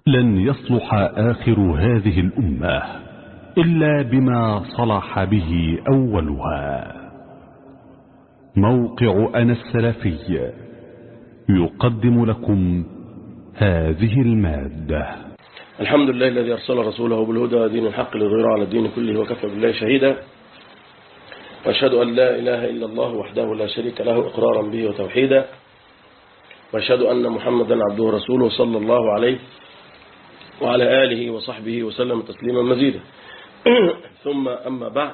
لن يصلح آخر هذه الأمة إلا بما صلح به أولها موقع أنا السلفي يقدم لكم هذه المادة الحمد لله الذي أرسل رسوله بالهدى ودين الحق لظهره على الدين كله وكفى بالله شهيدا وأشهد أن لا إله إلا الله وحده لا شريك له إقرارا به وتوحيدا وأشهد أن محمدا عبده ورسوله صلى الله عليه وعلى آله وصحبه وسلم تسليما مزيدا ثم أما بعد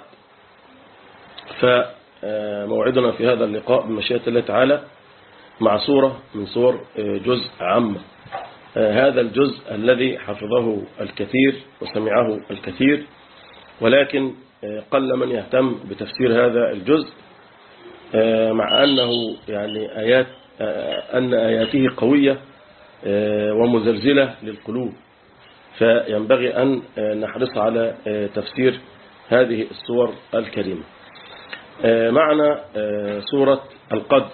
فموعدنا في هذا اللقاء بمشيئة الله تعالى مع صورة من صور جزء عامة هذا الجزء الذي حفظه الكثير وسمعه الكثير ولكن قل من يهتم بتفسير هذا الجزء مع أنه يعني آيات أن آياته قوية ومزلزلة للقلوب فينبغي أن نحرص على تفسير هذه السور الكريمة معنا سورة القدر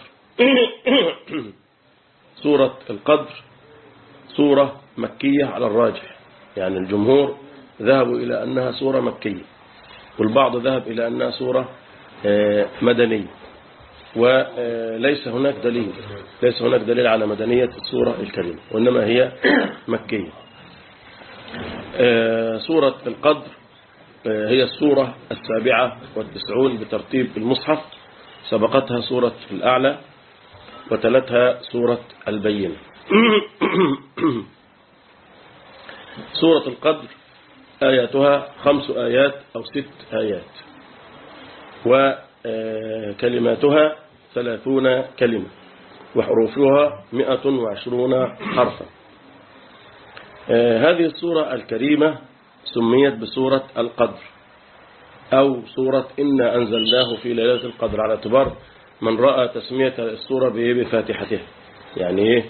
سورة القدر سورة مكية على الراجح يعني الجمهور ذهبوا إلى أنها سورة مكية والبعض ذهب إلى أنها سورة مدنية وليس هناك دليل ليس هناك دليل على مدنية السورة الكريمة وإنما هي مكية سورة القدر هي السورة السابعة والتسعون بترتيب المصحف سبقتها سورة الأعلى وتلتها سورة البينة سورة القدر آياتها خمس آيات أو ست آيات وكلماتها ثلاثون كلمة وحروفها مئة وعشرون حرفا هذه السورة الكريمة سميت بسورة القدر أو سورة إنا أنزلناه في ليلة القدر على اعتبار من رأى تسمية السورة بفاتحتها يعني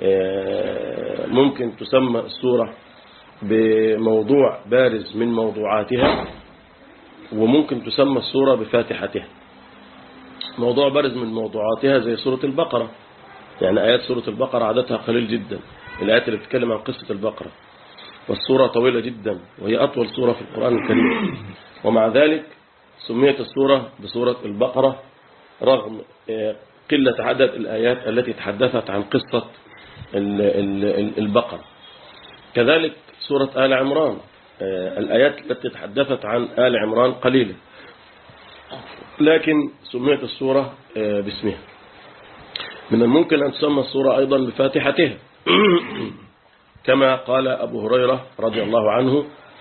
ممكن تسمى السورة بموضوع بارز من موضوعاتها وممكن تسمى السورة بفاتحتها موضوع بارز من موضوعاتها زي سورة البقرة يعني آيات سورة البقرة عددها قليل جدا الآيات اللي بتتكلم عن قصة البقرة والسورة طويلة جدا وهي أطول سورة في القرآن الكريم ومع ذلك سميت السورة بسورة البقرة رغم قلة عدد الآيات التي تحدثت عن قصة البقرة كذلك سورة آل عمران الآيات التي تحدثت عن آل عمران قليلة لكن سميت السورة باسمها من الممكن أن تسمى السورة أيضا بفاتحتها كما قال أبو هريرة رضي الله عنه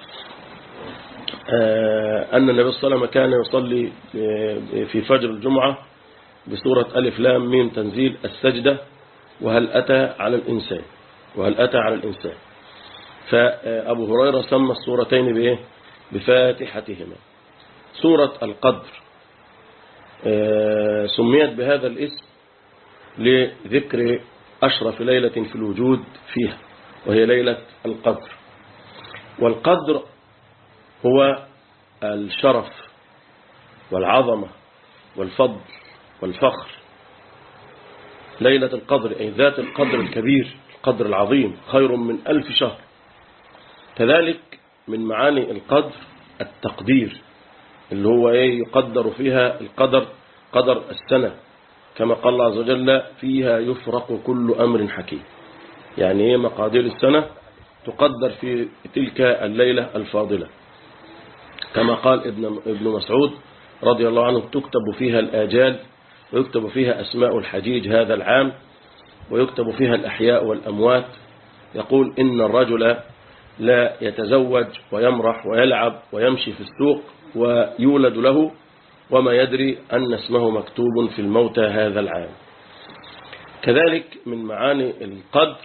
أن النبي صلى الله عليه وسلم كان يصلي في فجر الجمعة بسورة ألف لام ميم تنزيل السجدة وهل أتى على الإنسان وهل أتى على الإنسان فأبو هريرة سمى السورتين بإيه بفاتحتهما سورة القدر سميت بهذا الاسم لذكر أشرف ليلة في الوجود فيها وهي ليلة القدر والقدر هو الشرف والعظمة والفضل والفخر ليلة القدر أي ذات القدر الكبير القدر العظيم خير من ألف شهر كذلك من معاني القدر التقدير اللي هو ايه يقدر فيها القدر قدر السنة كما قال الله عز وجل فيها يفرق كل أمر حكيم يعني ايه مقادير السنة تقدر في تلك الليلة الفاضلة كما قال ابن, ابن مسعود رضي الله عنه تكتب فيها الآجال ويكتب فيها أسماء الحجيج هذا العام ويكتب فيها الأحياء والأموات يقول إن الرجل لا يتزوج ويمرح ويلعب ويمشي في السوق ويولد له وما يدري أن اسمه مكتوب في الموتى هذا العام كذلك من معاني القدر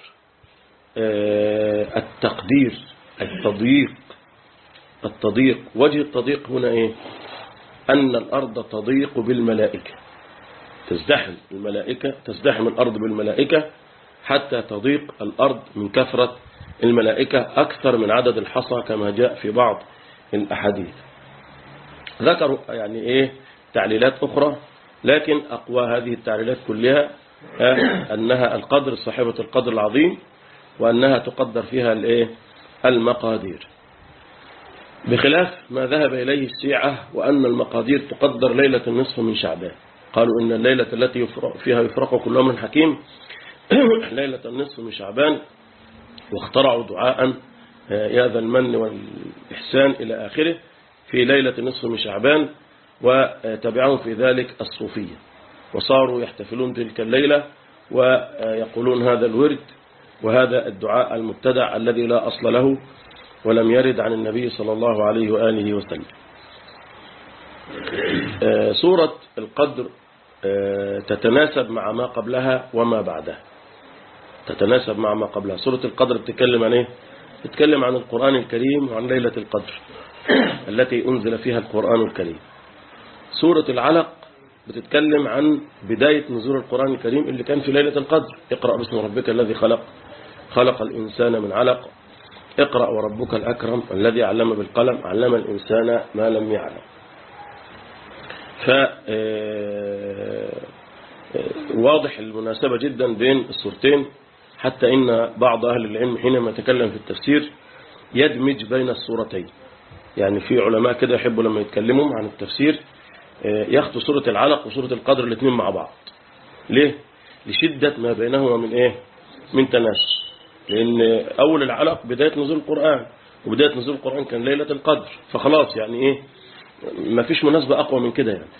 التقدير التضييق التضييق وجه التضييق هنا إيه أن الأرض تضيق بالملائكة تزدحم الملائكة تزدحم الأرض بالملائكة حتى تضيق الأرض من كثرة الملائكة أكثر من عدد الحصى كما جاء في بعض الأحاديث ذكروا يعني إيه تعليلات أخرى لكن أقوى هذه التعليلات كلها أنها القدر صاحبة القدر العظيم وأنها تقدر فيها الإيه المقادير بخلاف ما ذهب إليه الشيعة وأن المقادير تقدر ليلة النصف من شعبان قالوا إن الليلة التي يفرق فيها يفرق كل أمر حكيم ليلة النصف من شعبان واخترعوا دعاء يا ذا المن والإحسان إلى آخره في ليلة النصف من شعبان وتبعهم في ذلك الصوفية وصاروا يحتفلون تلك الليلة ويقولون هذا الورد وهذا الدعاء المبتدع الذي لا أصل له ولم يرد عن النبي صلى الله عليه وآله وسلم سورة القدر تتناسب مع ما قبلها وما بعدها تتناسب مع ما قبلها سورة القدر بتتكلم عن ايه بتتكلم عن القرآن الكريم وعن ليلة القدر التي أنزل فيها القرآن الكريم سورة العلق بتتكلم عن بداية نزول القرآن الكريم اللي كان في ليلة القدر اقرأ باسم ربك الذي خلق خلق الإنسان من علق اقرأ وربك الأكرم الذي علم بالقلم علم الإنسان ما لم يعلم ف واضح المناسبة جدا بين الصورتين حتى إن بعض أهل العلم حينما يتكلم في التفسير يدمج بين الصورتين يعني في علماء كده يحبوا لما يتكلموا عن التفسير ياخدوا سورة العلق وسورة القدر الاثنين مع بعض ليه؟ لشدة ما بينهما من ايه؟ من تناسب لأن أول العلق بداية نزول القرآن وبداية نزول القرآن كان ليلة القدر فخلاص يعني إيه ما فيش مناسبة أقوى من كده يعني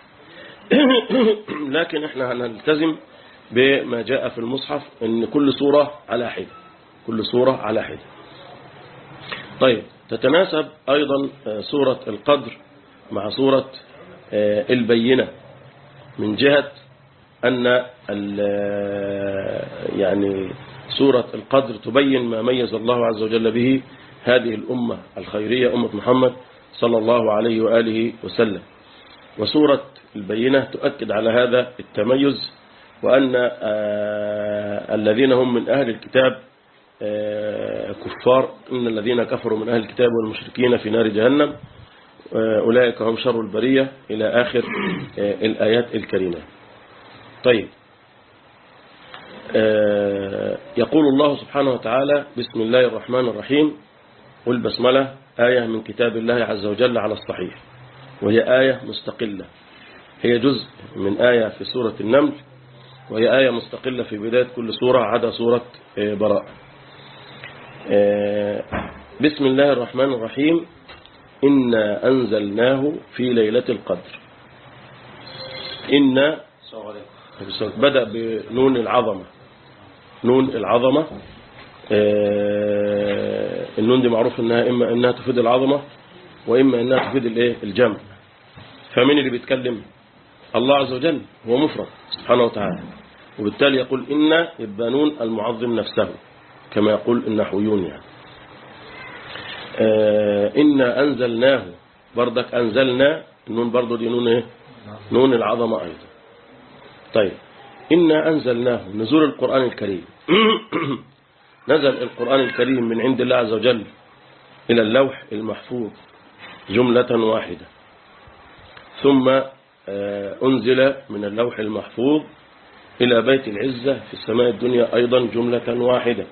لكن احنا هنلتزم بما جاء في المصحف ان كل سورة على حدة كل سورة على حدة طيب تتناسب أيضا سورة القدر مع سورة البينة من جهة أن يعني سورة القدر تبين ما ميز الله عز وجل به هذه الأمة الخيرية أمة محمد صلى الله عليه وآله وسلم وسورة البينة تؤكد على هذا التميز وأن الذين هم من أهل الكتاب كفار إن الذين كفروا من أهل الكتاب والمشركين في نار جهنم أولئك هم شر البرية إلى آخر الآيات الكريمة طيب يقول الله سبحانه وتعالى بسم الله الرحمن الرحيم والبسملة آية من كتاب الله عز وجل على الصحيح وهي آية مستقلة هي جزء من آية في سورة النمل وهي آية مستقلة في بداية كل سورة عدا سورة براء بسم الله الرحمن الرحيم إنا أنزلناه في ليلة القدر إنا بدأ بنون العظمة نون العظمة النون دي معروف انها اما انها تفيد العظمة واما انها تفيد الايه الجمع فمين اللي بيتكلم الله عز وجل هو مفرد سبحانه وتعالى وبالتالي يقول إن يبقى نون المعظم نفسه كما يقول النحويون يعني إنا أنزلناه بردك أنزلنا النون برضو دي نون إيه نون العظمة أيضا طيب إنا أنزلناه نزول القرآن الكريم نزل القرآن الكريم من عند الله عز وجل إلى اللوح المحفوظ جملة واحدة ثم أنزل من اللوح المحفوظ إلى بيت العزة في السماء الدنيا أيضا جملة واحدة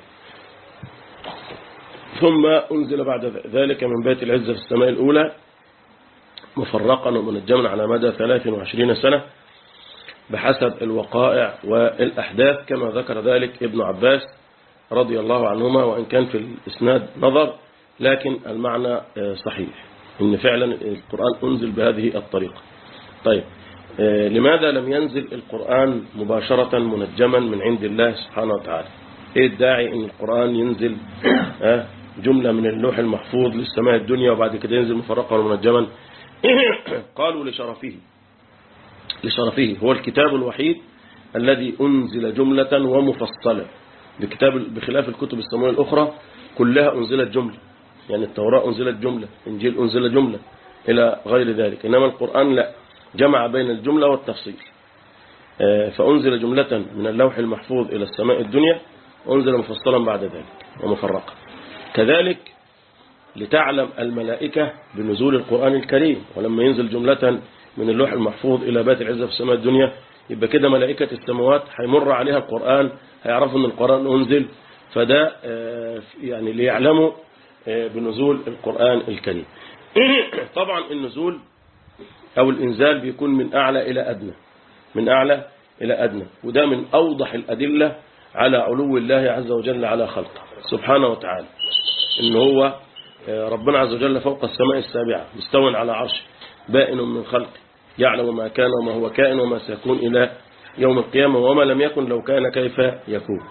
ثم أنزل بعد ذلك من بيت العزة في السماء الأولى مفرقا ومنجما على مدى 23 سنة بحسب الوقائع والأحداث كما ذكر ذلك ابن عباس رضي الله عنهما وإن كان في الإسناد نظر لكن المعنى صحيح إن فعلا القرآن أنزل بهذه الطريقة طيب لماذا لم ينزل القرآن مباشرة منجما من عند الله سبحانه وتعالى ايه الداعي ان القرآن ينزل جملة من اللوح المحفوظ للسماء الدنيا وبعد كده ينزل مفرقا ومنجما قالوا لشرفه لشرفه هو الكتاب الوحيد الذي أنزل جملة ومفصلة بكتاب بخلاف الكتب السماوية الأخرى كلها أنزلت جملة يعني التوراة أنزلت جملة إنجيل أنزل جملة إلى غير ذلك إنما القرآن لا جمع بين الجملة والتفصيل فأنزل جملة من اللوح المحفوظ إلى السماء الدنيا وأنزل مفصلا بعد ذلك ومفرقا كذلك لتعلم الملائكة بنزول القرآن الكريم ولما ينزل جملة من اللوح المحفوظ إلى بيت العزة في السماء الدنيا يبقى كده ملائكة السماوات هيمر عليها القرآن هيعرفوا أن القرآن أنزل فده يعني ليعلموا بنزول القرآن الكريم طبعا النزول أو الإنزال بيكون من أعلى إلى أدنى من أعلى إلى أدنى وده من أوضح الأدلة على علو الله عز وجل على خلقه سبحانه وتعالى إن هو ربنا عز وجل فوق السماء السابعة مستوى على عرشه بائن من خلقه يعلم ما كان وما هو كائن وما سيكون إلى يوم القيامة وما لم يكن لو كان كيف يكون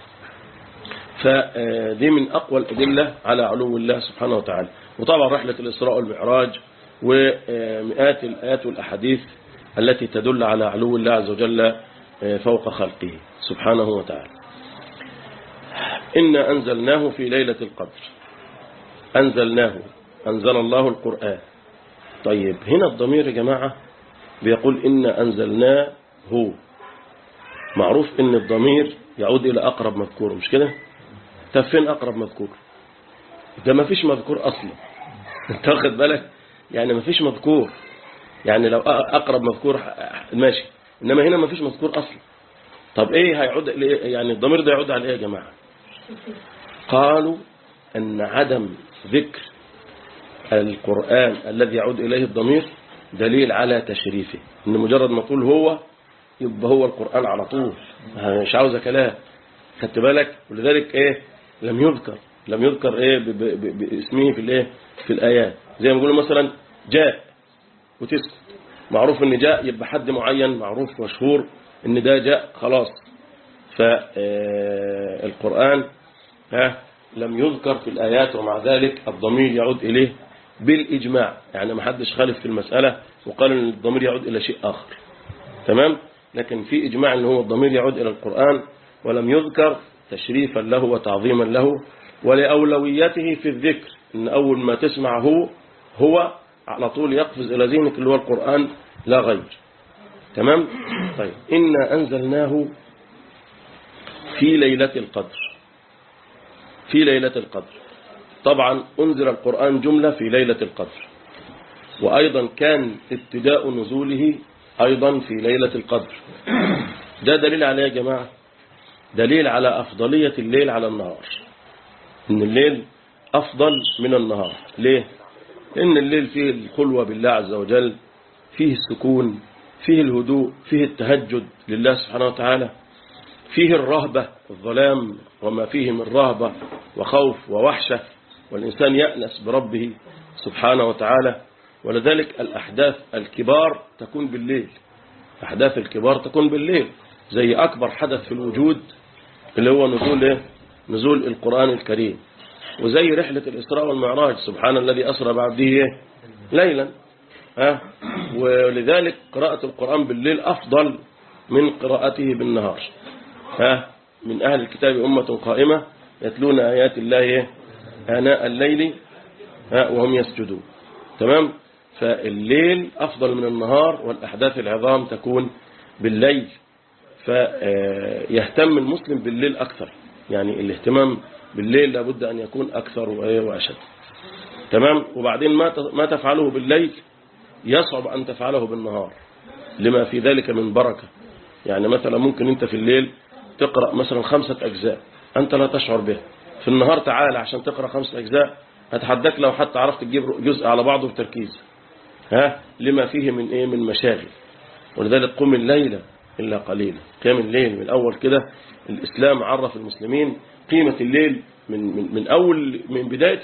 فدي من أقوى الأدلة على علو الله سبحانه وتعالى وطبعا رحلة الإسراء والمعراج ومئات الآيات والأحاديث التي تدل على علو الله عز وجل فوق خلقه سبحانه وتعالى إنا أنزلناه في ليلة القدر أنزلناه أنزل الله القرآن طيب هنا الضمير يا جماعة بيقول إنا أنزلناه هو معروف إن الضمير يعود إلى أقرب مذكور مش كده طب فين أقرب مذكور ده ما فيش مذكور أصلا انت واخد بالك يعني ما فيش مذكور يعني لو أقرب مذكور ماشي إنما هنا ما فيش مذكور أصلا طب إيه هيعود يعني الضمير ده يعود على إيه يا جماعة قالوا أن عدم ذكر القرآن الذي يعود إليه الضمير دليل على تشريفه إن مجرد ما تقول هو يبقى هو القرآن على طول مش عاوزة كلام خدت بالك ولذلك إيه لم يذكر لم يذكر إيه ب ب ب باسمه في الإيه في الآيات زي ما يقولوا مثلا جاء وتسكت معروف إن جاء يبقى حد معين معروف مشهور إن ده جاء خلاص فالقرآن ها لم يذكر في الآيات ومع ذلك الضمير يعود إليه بالإجماع يعني ما حدش خالف في المسألة وقال أن الضمير يعود إلى شيء آخر تمام لكن في إجماع أن هو الضمير يعود إلى القرآن ولم يذكر تشريفا له وتعظيما له ولأولويته في الذكر أن أول ما تسمع هو هو على طول يقفز إلى ذهنك اللي هو القرآن لا غير تمام طيب إنا أنزلناه في ليلة القدر في ليلة القدر طبعا أنزل القرآن جملة في ليلة القدر وأيضا كان ابتداء نزوله أيضا في ليلة القدر ده دليل عليه يا جماعة دليل على أفضلية الليل على النهار إن الليل أفضل من النهار ليه؟ إن الليل فيه الخلوة بالله عز وجل فيه السكون فيه الهدوء فيه التهجد لله سبحانه وتعالى فيه الرهبة الظلام وما فيه من رهبة وخوف ووحشة والإنسان يأنس بربه سبحانه وتعالى ولذلك الأحداث الكبار تكون بالليل أحداث الكبار تكون بالليل زي أكبر حدث في الوجود اللي هو نزول إيه؟ نزول القرآن الكريم وزي رحلة الإسراء والمعراج سبحان الذي أسرى بعبده إيه؟ ليلا ها ولذلك قراءة القرآن بالليل أفضل من قراءته بالنهار ها من أهل الكتاب أمة قائمة يتلون آيات الله آناء الليل ها وهم يسجدون تمام فالليل أفضل من النهار والأحداث العظام تكون بالليل فيهتم المسلم بالليل أكثر يعني الاهتمام بالليل لابد أن يكون أكثر وأشد تمام وبعدين ما ما تفعله بالليل يصعب أن تفعله بالنهار لما في ذلك من بركة يعني مثلا ممكن أنت في الليل تقرأ مثلا خمسة أجزاء أنت لا تشعر به في النهار تعالى عشان تقرأ خمسة أجزاء هتحدك لو حتى عرفت تجيب جزء على بعضه بتركيز ها لما فيه من إيه من مشاغل ولذلك قم الليلة إلا قليلا قيام الليل من أول كده الإسلام عرف المسلمين قيمة الليل من من من أول من بداية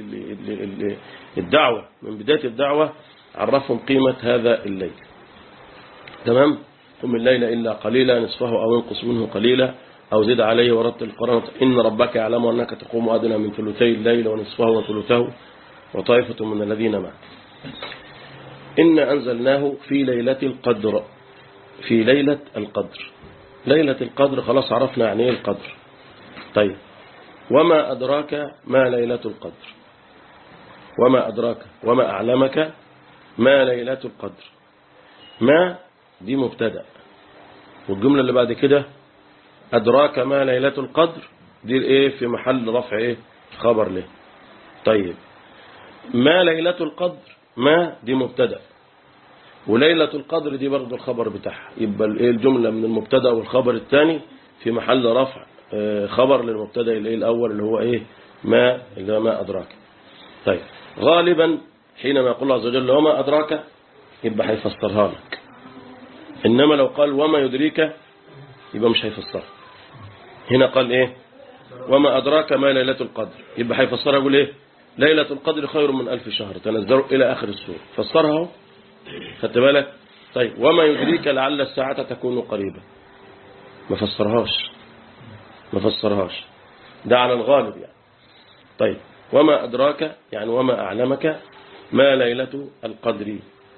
الدعوة من بداية الدعوة عرفهم قيمة هذا الليل تمام قم الليل إلا قليلا نصفه أو انقص منه قليلا أو زد عليه ورتل القرآن إن ربك يعلم أنك تقوم أدنى من ثلثي الليل ونصفه وثلثه وطائفة من الذين معه إن أنزلناه في ليلة القدر في ليلة القدر ليلة القدر خلاص عرفنا يعني ايه القدر طيب وما أدراك ما ليلة القدر وما أدراك وما أعلمك ما ليلة القدر ما دي مبتدا والجملة اللي بعد كده أدراك ما ليلة القدر دي ايه في محل رفع ايه خبر له طيب ما ليلة القدر ما دي مبتدا وليلة القدر دي برضه الخبر بتاعها يبقى ايه الجملة من المبتدا والخبر الثاني في محل رفع آه، خبر للمبتدا الايه الاول اللي هو ايه ما اللي هو ما ادراك طيب غالبا حينما يقول الله عز وجل وما ادراك يبقى هيفسرها لك انما لو قال وما يدريك يبقى مش هيفسرها هنا قال ايه وما ادراك ما ليله القدر يبقى هيفسرها يقول ايه ليله القدر خير من الف شهر تنزلوا الى اخر السوره فسرها اهو خدت بالك طيب وما يدريك لعل الساعه تكون قريبه ما فسرهاش ما فسرهاش ده على الغالب يعني طيب وما أدراك يعني وما أعلمك ما ليلة القدر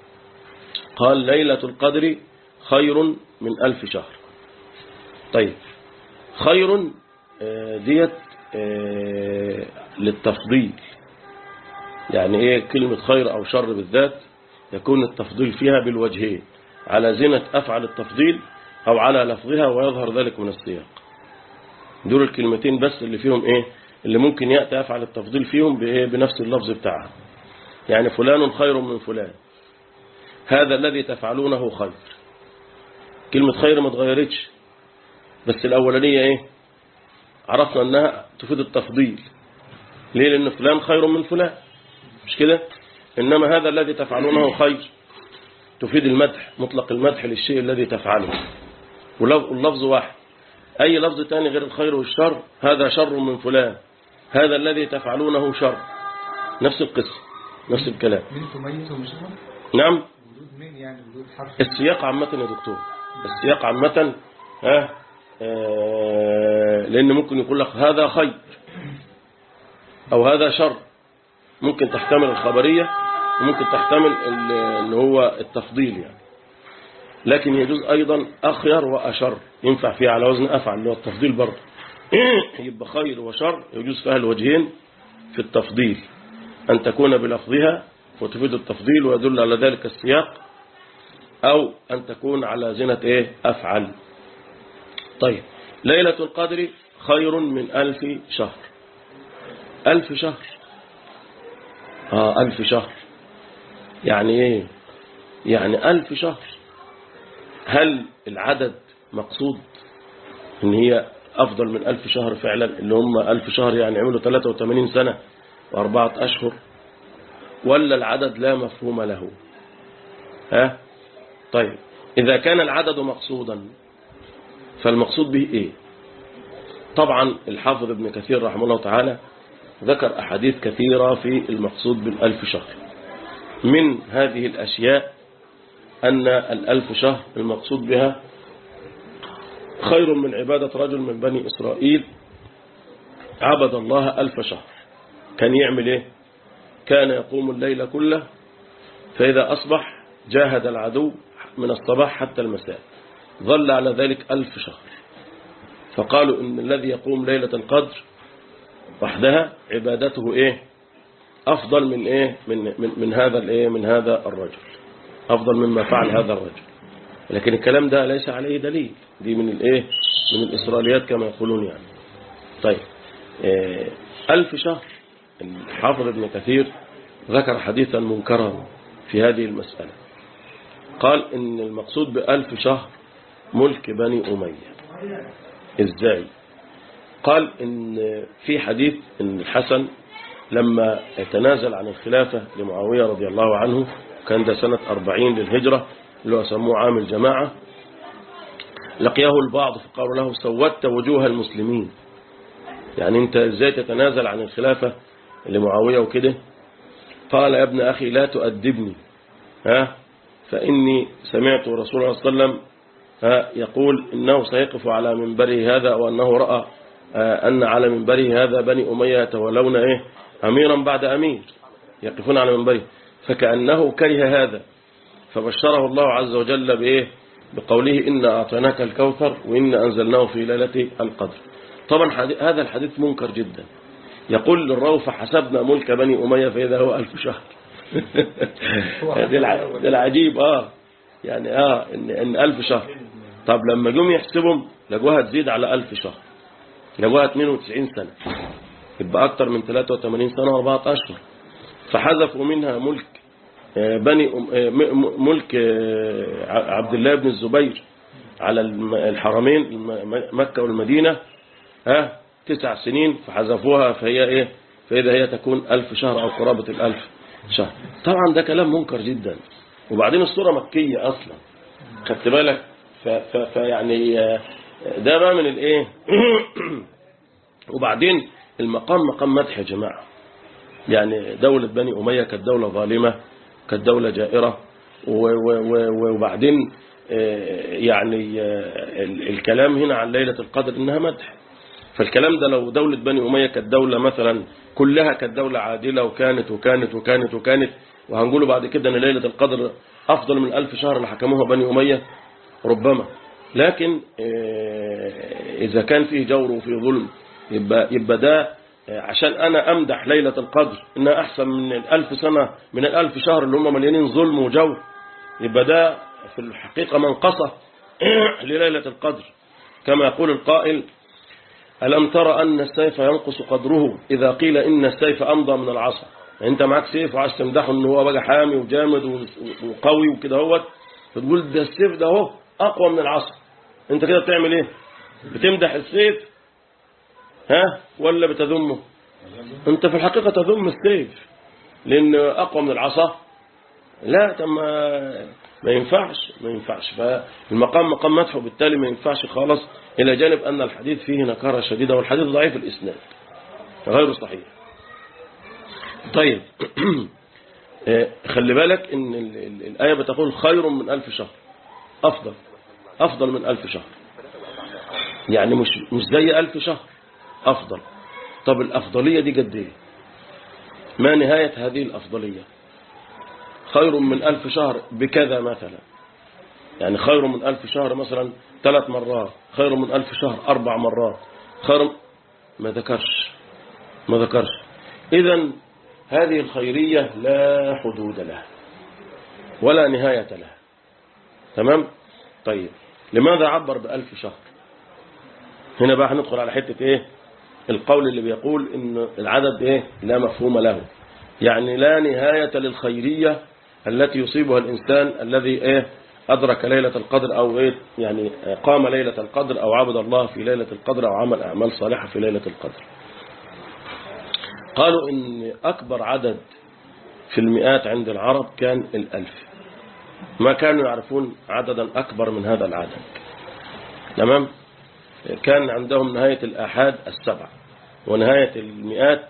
قال ليلة القدر خير من ألف شهر طيب خير آه، ديت آه، للتفضيل يعني ايه كلمة خير او شر بالذات يكون التفضيل فيها بالوجهين على زنة افعل التفضيل او على لفظها ويظهر ذلك من السياق دول الكلمتين بس اللي فيهم ايه اللي ممكن يأتي افعل التفضيل فيهم بايه بنفس اللفظ بتاعها يعني فلان خير من فلان هذا الذي تفعلونه خير كلمة خير ما اتغيرتش بس الأولانية ايه عرفنا انها تفيد التفضيل ليه لان فلان خير من فلان مش كده انما هذا الذي تفعلونه خير تفيد المدح مطلق المدح للشيء الذي تفعله واللفظ واحد أي لفظ تاني غير الخير والشر هذا شر من فلان هذا الذي تفعلونه شر نفس القصة نفس الكلام مين تميز ومشهور نعم وجود مين يعني وجود حرف السياق عامة يا دكتور السياق عامة ها آه، لأن ممكن يقول لك هذا خير أو هذا شر ممكن تحتمل الخبرية وممكن تحتمل ال- ان هو التفضيل يعني لكن يجوز أيضا أخير وأشر ينفع فيها على وزن أفعل اللي هو التفضيل برضه يبقى خير وشر يجوز فيها الوجهين في التفضيل أن تكون بلفظها وتفيد التفضيل ويدل على ذلك السياق أو أن تكون على زنة إيه أفعل طيب ليلة القدر خير من ألف شهر ألف شهر آه ألف شهر يعني إيه يعني ألف شهر هل العدد مقصود إن هي أفضل من ألف شهر فعلا اللي هم ألف شهر يعني عملوا 83 سنة وأربعة أشهر ولا العدد لا مفهوم له ها طيب إذا كان العدد مقصودا فالمقصود به إيه طبعا الحافظ ابن كثير رحمه الله تعالى ذكر أحاديث كثيرة في المقصود بالألف شهر من هذه الأشياء أن الألف شهر المقصود بها خير من عبادة رجل من بني إسرائيل عبد الله ألف شهر كان يعمل إيه كان يقوم الليل كله فإذا أصبح جاهد العدو من الصباح حتى المساء ظل على ذلك ألف شهر فقالوا إن الذي يقوم ليلة القدر وحدها عبادته إيه أفضل من إيه من, من, من هذا الإيه من هذا الرجل أفضل مما فعل هذا الرجل لكن الكلام ده ليس عليه دليل دي من الإيه من الإسرائيليات كما يقولون يعني طيب إيه ألف شهر الحافظ ابن كثير ذكر حديثا منكرا في هذه المسألة قال إن المقصود بألف شهر ملك بني أمية إزاي قال إن في حديث إن الحسن لما تنازل عن الخلافة لمعاوية رضي الله عنه كان ده سنة أربعين للهجرة اللي هو سموه عام الجماعة لقيه البعض فقالوا له سودت وجوه المسلمين يعني انت ازاي تتنازل عن الخلافة لمعاوية وكده قال يا ابن أخي لا تؤدبني ها فإني سمعت رسول الله صلى الله عليه وسلم ها يقول إنه سيقف على منبره هذا وأنه رأى أن على منبره هذا بني أمية يتولون إيه أميرا بعد أمير يقفون على منبره فكأنه كره هذا فبشره الله عز وجل بإيه بقوله إن أعطيناك الكوثر وإن أنزلناه في ليلة القدر طبعا هذا الحديث منكر جدا يقول للراوي فحسبنا ملك بني أمية فإذا هو ألف شهر ده العجيب آه يعني آه إن, إن ألف شهر طب لما جم يحسبهم لقوها تزيد على ألف شهر لقوها 92 سنة يبقى أكتر من 83 سنة وأربعة أشهر فحذفوا منها ملك بني ملك عبد الله بن الزبير على الحرمين مكة والمدينة ها تسع سنين فحذفوها فهي ايه فإذا هي تكون ألف شهر أو قرابة الألف شهر طبعا ده كلام منكر جدا وبعدين الصورة مكية أصلا خدت بالك ف- ف- فيعني آه، ده بقى من الايه وبعدين المقام مقام مدح يا جماعة يعني دولة بني أمية كانت دولة ظالمة كانت دولة جائرة و- و- و- وبعدين آه، يعني آه، ال- الكلام هنا عن ليلة القدر إنها مدح فالكلام ده لو دولة بني أمية كانت دولة مثلا كلها كانت دولة عادلة وكانت وكانت وكانت وكانت وهنقوله بعد كده أن ليلة القدر أفضل من ألف شهر اللي حكموها بني أمية ربما لكن آه، إذا كان فيه جور وفيه ظلم يبقى, يبقى ده آه، عشان أنا أمدح ليلة القدر إنها أحسن من الألف سنة من الألف شهر اللي هم مليانين ظلم وجور يبقى ده في الحقيقة منقصة لليلة القدر كما يقول القائل ألم ترى أن السيف ينقص قدره إذا قيل إن السيف أمضى من العصا يعني أنت معاك سيف وعايز تمدحه إن هو بقى حامي وجامد و- وقوي وكده هوت فتقول ده السيف ده هو أقوى من العصا أنت كده بتعمل إيه بتمدح السيف ها ولا بتذمه أنت في الحقيقة تذم السيف لأن أقوى من العصا لا طب ما ما ينفعش ما ينفعش فالمقام مقام مدح وبالتالي ما ينفعش خالص إلى جانب أن الحديث فيه نكارة شديدة والحديث ضعيف الإسناد غير صحيح طيب آه، خلي بالك ان ال- ال- الآية بتقول خير من ألف شهر أفضل أفضل من ألف شهر يعني مش مش زي ألف شهر أفضل طب الأفضلية دي قد إيه ما نهاية هذه الأفضلية خير من ألف شهر بكذا مثلا يعني خير من ألف شهر مثلا ثلاث مرات خير من ألف شهر أربع مرات خير ما ذكرش ما ذكرش إذا هذه الخيرية لا حدود لها ولا نهاية لها تمام طيب لماذا عبر بألف شهر هنا بقى هندخل على حتة ايه القول اللي بيقول ان العدد ايه لا مفهوم له يعني لا نهاية للخيرية التي يصيبها الإنسان الذي ايه أدرك ليلة القدر أو إيه يعني قام ليلة القدر أو عبد الله في ليلة القدر أو عمل أعمال صالحة في ليلة القدر قالوا إن أكبر عدد في المئات عند العرب كان الألف ما كانوا يعرفون عددا أكبر من هذا العدد تمام كان عندهم نهاية الآحاد السبع ونهاية المئات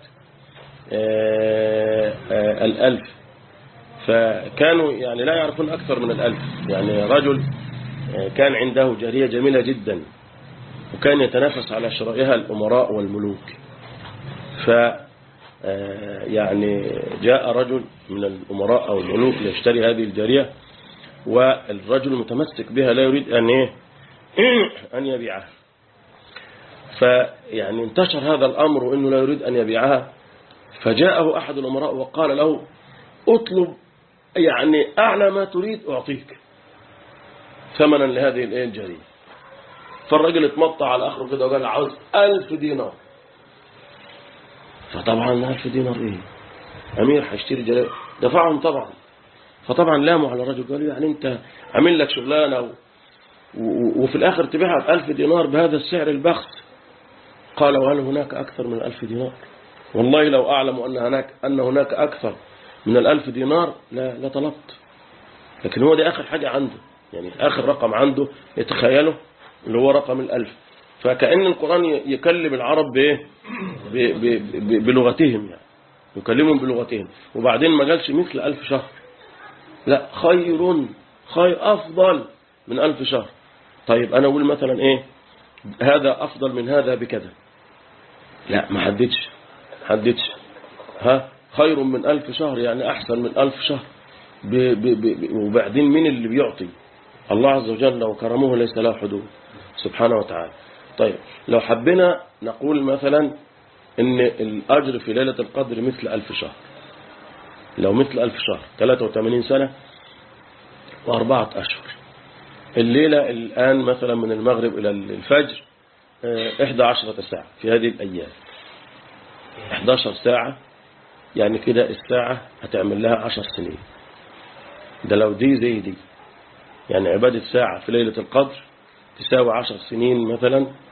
آه، آه، الألف فكانوا يعني لا يعرفون أكثر من الألف يعني رجل آه، كان عنده جارية جميلة جدا وكان يتنافس على شرائها الأمراء والملوك ف آه، يعني جاء رجل من الأمراء أو الملوك ليشتري هذه الجارية والرجل متمسك بها لا يريد أن إيه أن يبيعها فيعني انتشر هذا الأمر وأنه لا يريد أن يبيعها فجاءه أحد الأمراء وقال له اطلب يعني أعلى ما تريد أعطيك ثمنا لهذه الإيه الجارية فالرجل اتمطع على آخره كده وقال عاوز ألف دينار فطبعا ألف دينار إيه أمير هيشتري جارية دفعهم طبعا فطبعا لاموا على الرجل قالوا يعني أنت عامل لك شغلانة و... و... وفي الآخر تبيعها بألف دينار بهذا السعر البخس قال وهل هناك أكثر من ألف دينار والله لو أعلم أن هناك, أن هناك أكثر من الألف دينار لا, لا طلبت لكن هو دي آخر حاجة عنده يعني آخر رقم عنده يتخيله اللي هو رقم الألف فكأن القرآن يكلم العرب بإيه ب- ب- ب- بلغتهم يعني يكلمهم بلغتهم وبعدين ما قالش مثل ألف شهر لا خير خير أفضل من ألف شهر طيب أنا أقول مثلا إيه هذا أفضل من هذا بكذا لا ما حددش حددش ها خير من ألف شهر يعني أحسن من ألف شهر ب ب ب ب وبعدين مين اللي بيعطي الله عز وجل وكرمه ليس له حدود سبحانه وتعالى طيب لو حبينا نقول مثلا ان الأجر في ليلة القدر مثل ألف شهر لو مثل ألف شهر 83 سنة وأربعة أشهر الليلة الآن مثلا من المغرب إلى الفجر آه، 11 ساعة في هذه الأيام 11 ساعة يعني كده الساعة هتعمل لها 10 سنين ده لو دي زي دي يعني عبادة ساعة في ليلة القدر تساوي 10 سنين مثلا في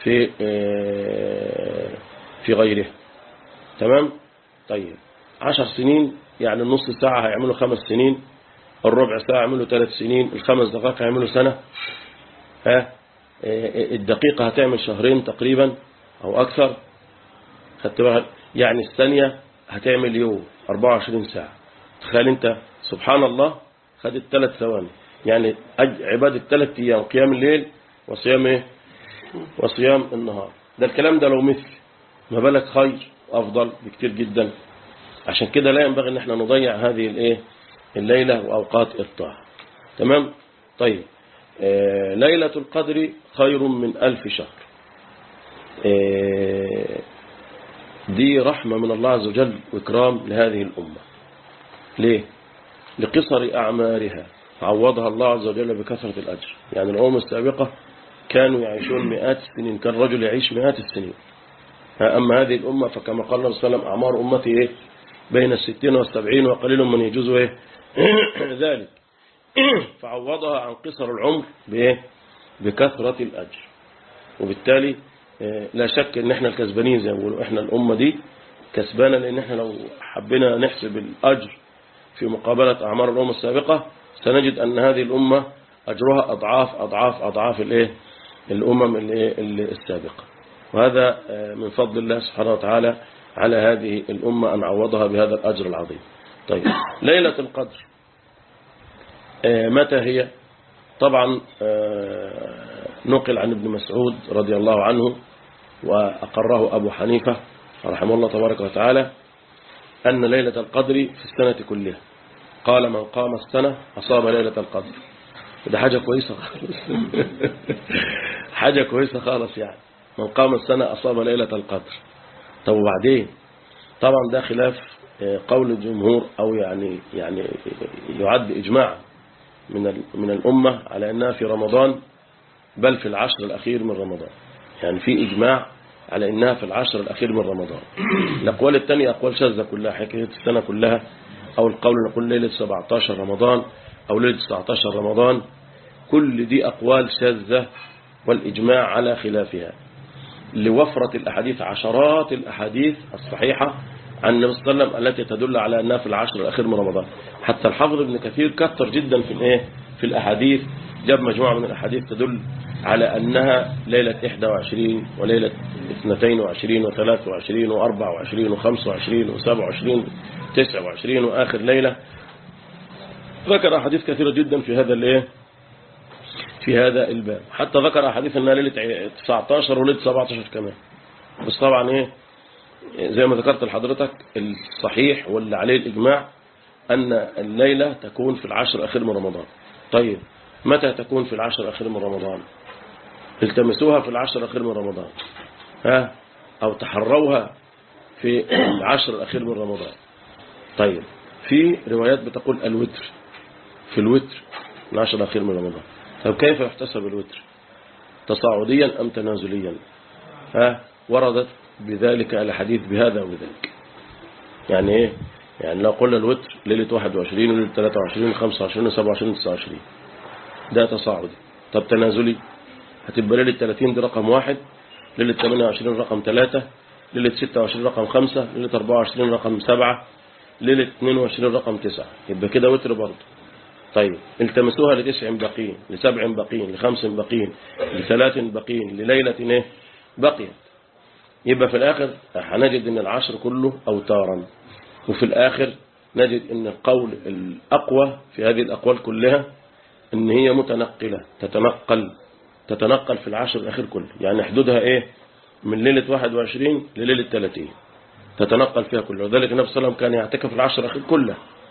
في آه، في غيره تمام طيب عشر سنين يعني النص ساعة هيعملوا خمس سنين الربع ساعة هيعملوا ثلاث سنين الخمس دقائق هيعملوا سنة ها آه، الدقيقة هتعمل شهرين تقريبا أو أكثر خدت بالك يعني الثانية هتعمل يوم 24 ساعة تخيل انت سبحان الله خدت ثلاث ثواني يعني أج- عبادة ثلاث أيام قيام الليل وصيام ايه وصيام النهار ده الكلام ده لو مثل ما بالك خير أفضل بكتير جدا عشان كده لا ينبغي ان احنا نضيع هذه الايه الليلة وأوقات الطاعة تمام طيب آه ليلة القدر خير من ألف شهر آه دي رحمة من الله عز وجل وإكرام لهذه الأمة ليه؟ لقصر أعمارها عوضها الله عز وجل بكثرة الأجر يعني الأمم السابقة كانوا يعيشون مئات السنين كان الرجل يعيش مئات السنين أما هذه الأمة فكما قال الله صلى الله عليه وسلم أعمار أمتي إيه؟ بين الستين والسبعين وقليل من يجوز إيه؟ ذلك فعوضها عن قصر العمر بإيه؟ بكثرة الأجر وبالتالي آه، لا شك ان احنا الكسبانين زي ما بيقولوا احنا الامه دي كسبانه لان احنا لو حبينا نحسب الاجر في مقابله اعمار الامم السابقه سنجد ان هذه الامه اجرها اضعاف اضعاف اضعاف الايه الامم الايه السابقه وهذا آه، من فضل الله سبحانه وتعالى على هذه الامه ان عوضها بهذا الاجر العظيم طيب ليله القدر آه، متى هي طبعا آه، نقل عن ابن مسعود رضي الله عنه وأقره أبو حنيفة رحمه الله تبارك وتعالى أن ليلة القدر في السنة كلها قال من قام السنة أصاب ليلة القدر ده حاجة كويسة خالص حاجة كويسة خالص يعني من قام السنة أصاب ليلة القدر طب وبعدين طبعا ده خلاف آه، قول الجمهور أو يعني يعني يعد إجماعا من ال- من الأمة على أنها في رمضان بل في العشر الأخير من رمضان يعني في إجماع على أنها في العشر الأخير من رمضان الأقوال الثانية أقوال شاذة كلها حكاية السنة كلها أو القول نقول ليلة 17 رمضان أو ليلة 19 رمضان كل دي أقوال شاذة والإجماع على خلافها لوفرة الأحاديث عشرات الأحاديث الصحيحة عن النبي صلى الله عليه وسلم التي تدل على أنها في العشر الأخير من رمضان حتى الحافظ ابن كثير كثر جدا في الإيه في الأحاديث جاب مجموعة من الأحاديث تدل على أنها ليلة 21 وليلة 22 و23 و24 و25 و27 29 وآخر ليلة ذكر أحاديث كثيرة جدا في هذا الإيه في هذا الباب حتى ذكر أحاديث أنها ليلة 19 وليلة 17 كمان بس طبعا إيه زي ما ذكرت لحضرتك الصحيح واللي عليه الإجماع أن الليلة تكون في العشر الأخير من رمضان طيب متى تكون في العشر الأخير من رمضان التمسوها في العشر الأخير من رمضان ها أو تحروها في العشر الأخير من رمضان طيب في روايات بتقول الوتر في الوتر العشر الأخير من رمضان طب كيف يحتسب الوتر تصاعديا أم تنازليا ها وردت بذلك الحديث بهذا وبذلك يعني ايه يعني لو قلنا الوتر ليلة 21 وليلة 23 25 27 29 ده تصاعدي طب تنازلي هتبقى ليلة 30 دي رقم واحد ليلة 28 رقم ثلاثة ليلة 26 رقم خمسة ليلة 24 رقم سبعة ليلة 22 رقم تسعة يبقى كده وتر برضه طيب التمسوها لتسع باقين لسبع باقين لخمس باقين لثلاث باقين لليلة ايه بقيت يبقى في الآخر هنجد ان العشر كله أوتارا وفي الآخر نجد ان القول الأقوى في هذه الأقوال كلها ان هي متنقلة تتنقل تتنقل في العشر الأخير كله يعني حدودها ايه من ليلة 21 لليلة 30 تتنقل فيها كله وذلك النبي صلى الله عليه وسلم كان يعتكف العشر الأخير كله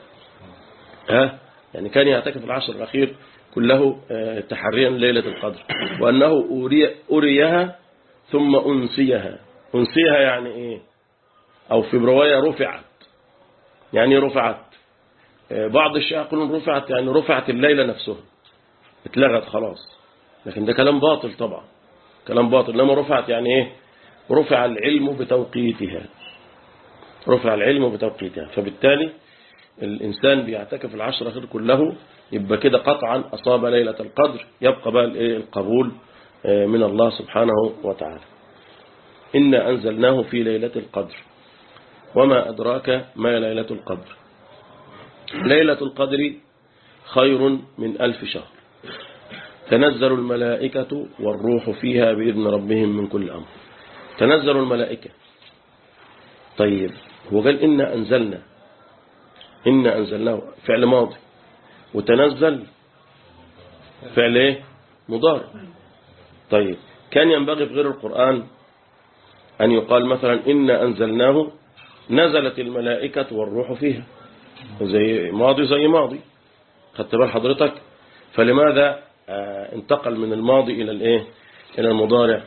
ها يعني كان يعتكف العشر الأخير كله آه، تحريا ليلة القدر وأنه أوري أريها ثم أنسيها أنسيها يعني إيه أو في برواية رفعت يعني رفعت آه، بعض الشيعة يقولون رفعت يعني رفعت الليلة نفسها اتلغت خلاص لكن ده كلام باطل طبعا كلام باطل لما رفعت يعني إيه رفع العلم بتوقيتها رفع العلم بتوقيتها فبالتالي الإنسان بيعتكف العشر الأخير كله يبقى كده قطعا أصاب ليلة القدر يبقى بقى الإيه القبول من الله سبحانه وتعالى إنا أنزلناه في ليلة القدر وما أدراك ما ليلة القدر ليلة القدر خير من ألف شهر تنزل الملائكة والروح فيها بإذن ربهم من كل أمر تنزل الملائكة طيب هو قال إنا أنزلنا إنا أنزلناه فعل ماضي وتنزل فعل إيه مضارع طيب كان ينبغي في غير القرآن أن يقال مثلا إنا أنزلناه نزلت الملائكة والروح فيها زي ماضي زي ماضي خدت بال حضرتك فلماذا آه، انتقل من الماضي إلى الإيه إلى المضارع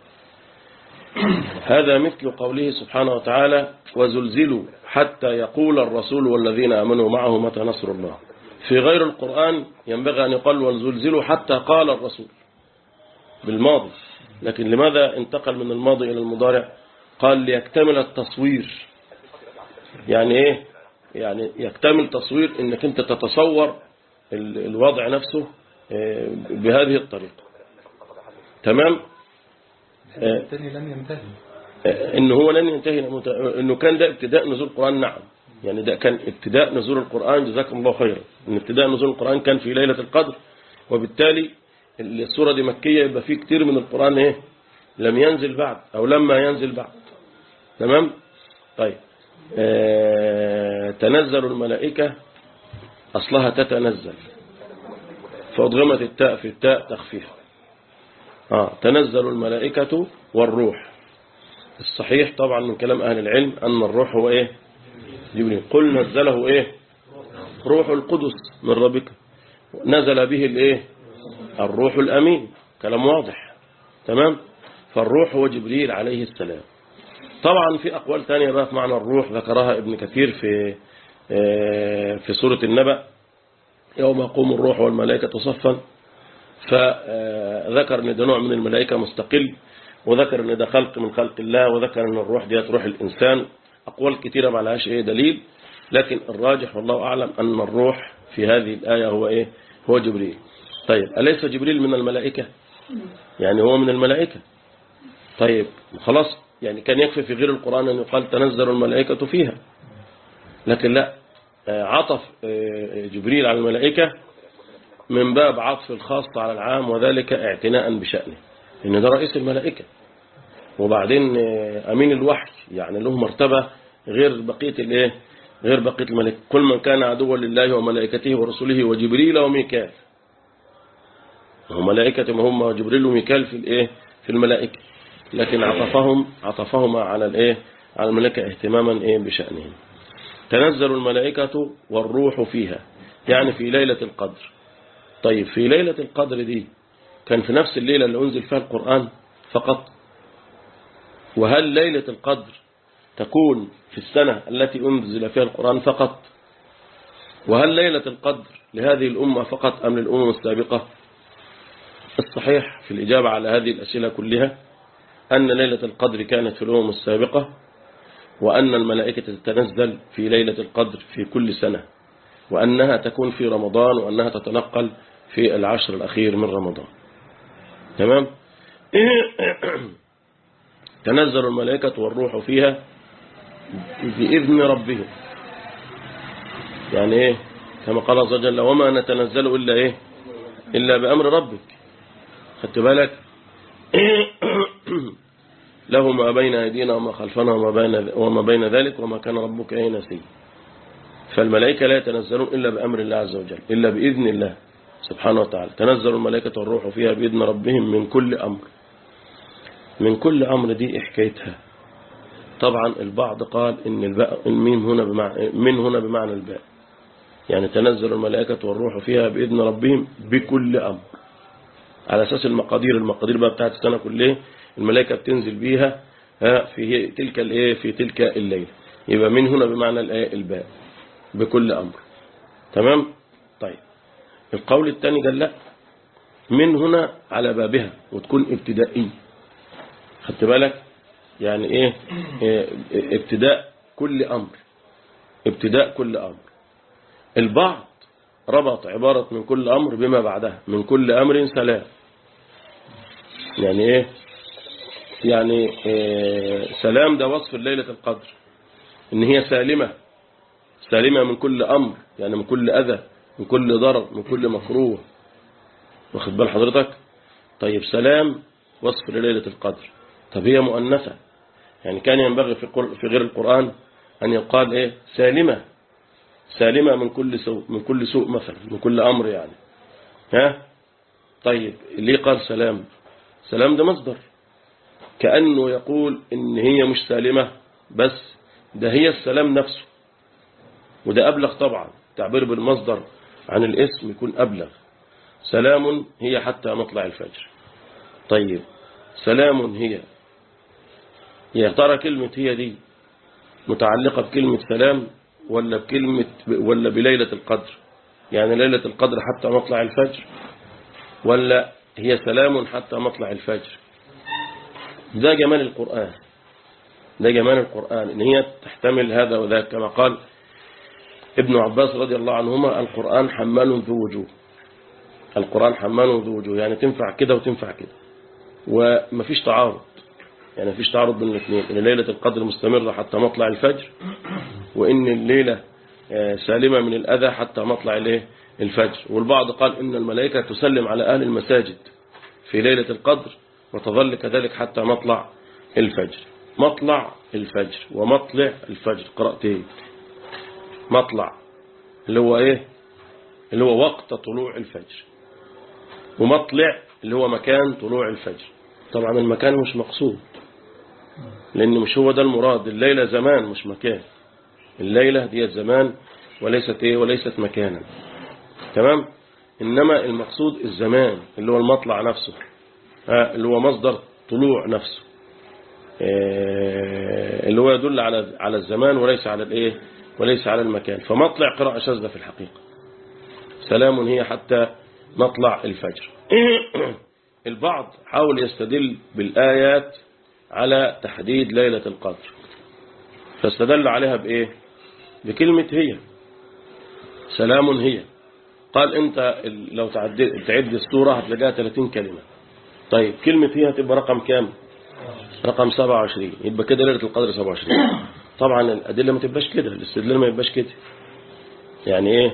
هذا مثل قوله سبحانه وتعالى وزلزلوا حتى يقول الرسول والذين آمنوا معه متى نصر الله في غير القرآن ينبغي أن يقال وزلزلوا حتى قال الرسول بالماضي لكن لماذا انتقل من الماضي إلى المضارع قال ليكتمل التصوير يعني إيه يعني يكتمل تصوير انك انت تتصور ال- الوضع نفسه آه، بهذه الطريقة تمام آه، الثاني لم ينتهي آه، انه هو لن ينتهي لمت- انه كان ده ابتداء نزول القرآن نعم يعني ده كان ابتداء نزول القرآن جزاكم الله خيرا ان ابتداء نزول القرآن كان في ليلة القدر وبالتالي السورة دي مكية يبقى في كتير من القرآن ايه لم ينزل بعد او لما ينزل بعد تمام طيب آه، تنزل الملائكة أصلها تتنزل فأضغمت التاء في التاء تخفيف آه تنزل الملائكة والروح الصحيح طبعا من كلام أهل العلم أن الروح هو إيه جبريل قل نزله إيه روح القدس من ربك نزل به الإيه الروح الأمين كلام واضح تمام فالروح هو جبريل عليه السلام طبعا في أقوال تانية بقى في معنى الروح ذكرها ابن كثير في آه، في سورة النبأ يوم يقوم الروح والملائكة صفا فذكر ان ده نوع من الملائكة مستقل وذكر ان ده خلق من خلق الله وذكر ان الروح ديت روح الإنسان أقوال كثيرة ما لهاش ايه دليل لكن الراجح والله أعلم أن الروح في هذه الآية هو ايه هو جبريل طيب أليس جبريل من الملائكة يعني هو من الملائكة طيب خلاص يعني كان يكفي في غير القرآن أن يقال تنزل الملائكة فيها لكن لا آه، عطف آه، جبريل على الملائكة من باب عطف الخاص على العام وذلك اعتناء بشأنه إن ده رئيس الملائكة وبعدين آه، أمين الوحي يعني له مرتبة غير بقية الايه غير بقية الملائكة كل من كان عدوا لله وملائكته ورسله وجبريل وميكال هم ملائكة ما هم جبريل وميكال في الايه في الملائكة لكن عطفهم عطفهما على الايه على الملائكة اهتماما ايه بشأنهم تنزل الملائكة والروح فيها يعني في ليلة القدر طيب في ليلة القدر دي كان في نفس الليلة اللي أنزل فيها القرآن فقط وهل ليلة القدر تكون في السنة التي أنزل فيها القرآن فقط وهل ليلة القدر لهذه الأمة فقط أم للأمم السابقة الصحيح في الإجابة على هذه الأسئلة كلها أن ليلة القدر كانت في الأمم السابقة وأن الملائكة تتنزل في ليلة القدر في كل سنة وأنها تكون في رمضان وأنها تتنقل في العشر الأخير من رمضان تمام تنزل الملائكة والروح فيها بإذن ربهم يعني إيه كما قال عز وجل وما نتنزل إلا إيه إلا بأمر ربك خدت بالك له ما بين أيدينا وما خلفنا وما بين, وما بين ذلك وما كان ربك أي نسي فالملائكة لا يتنزلون إلا بأمر الله عز وجل إلا بإذن الله سبحانه وتعالى تنزل الملائكة والروح فيها بإذن ربهم من كل أمر من كل أمر دي حكايتها طبعا البعض قال إن الباء الميم هنا بمعنى من هنا بمعنى الباء يعني تنزل الملائكة والروح فيها بإذن ربهم بكل أمر على أساس المقادير المقادير بقى بتاعت السنة كلها الملائكة بتنزل بيها ها، في تلك الايه في تلك الليلة يبقى من هنا بمعنى الايه الباء بكل أمر تمام طيب القول الثاني قال لا من هنا على بابها وتكون ابتدائية خدت بالك يعني ايه إيه، ابتداء كل أمر ابتداء كل أمر البعض ربط عبارة من كل أمر بما بعدها من كل أمر سلام يعني ايه يعني إيه سلام ده وصف ليلة القدر ان هي سالمة سالمة من كل امر يعني من كل اذى من كل ضرر من كل مكروه واخد بال حضرتك طيب سلام وصف لليلة القدر طب هي مؤنثة يعني كان ينبغي في القر- في غير القرآن أن يقال إيه سالمة سالمة من كل سوء من كل سوء مثلا من كل أمر يعني ها طيب ليه قال سلام سلام ده مصدر كأنه يقول إن هي مش سالمة بس ده هي السلام نفسه وده أبلغ طبعا تعبير بالمصدر عن الاسم يكون أبلغ سلام هي حتى مطلع الفجر طيب سلام هي يا ترى كلمة هي دي متعلقة بكلمة سلام ولا بكلمة ولا بليلة القدر يعني ليلة القدر حتى مطلع الفجر ولا هي سلام حتى مطلع الفجر ده جمال القرآن ده جمال القرآن إن هي تحتمل هذا وذاك كما قال ابن عباس رضي الله عنهما القرآن حمال ذو وجوه القرآن حمال ذو وجوه يعني تنفع كده وتنفع كده ومفيش تعارض يعني مفيش تعارض بين الاثنين ان ليلة القدر مستمرة حتى مطلع الفجر وان الليلة آه، سالمة من الأذى حتى مطلع الايه الفجر والبعض قال ان الملائكة تسلم على أهل المساجد في ليلة القدر وتظل كذلك حتى مطلع الفجر مطلع الفجر ومطلع الفجر قرأتين مطلع اللي هو ايه اللي هو وقت طلوع الفجر ومطلع اللي هو مكان طلوع الفجر طبعا المكان مش مقصود لأن مش هو ده المراد الليلة زمان مش مكان الليلة دي زمان وليست ايه وليست مكانا تمام إنما المقصود الزمان اللي هو المطلع نفسه ها، اللي هو مصدر طلوع نفسه آه، اللي هو يدل على على الزمان وليس على الايه وليس على المكان فمطلع قراءة شاذة في الحقيقة سلام هي حتى مطلع الفجر البعض حاول يستدل بالآيات على تحديد ليلة القدر فاستدل عليها بإيه بكلمة هي سلام هي قال انت ال- لو تعد تعد السورة هتلاقيها 30 كلمة طيب كلمة هي هتبقى رقم كام رقم 27 يبقى كده ليلة القدر 27 طبعا الأدلة ما تبقاش كده الاستدلال ما يبقاش كده يعني ايه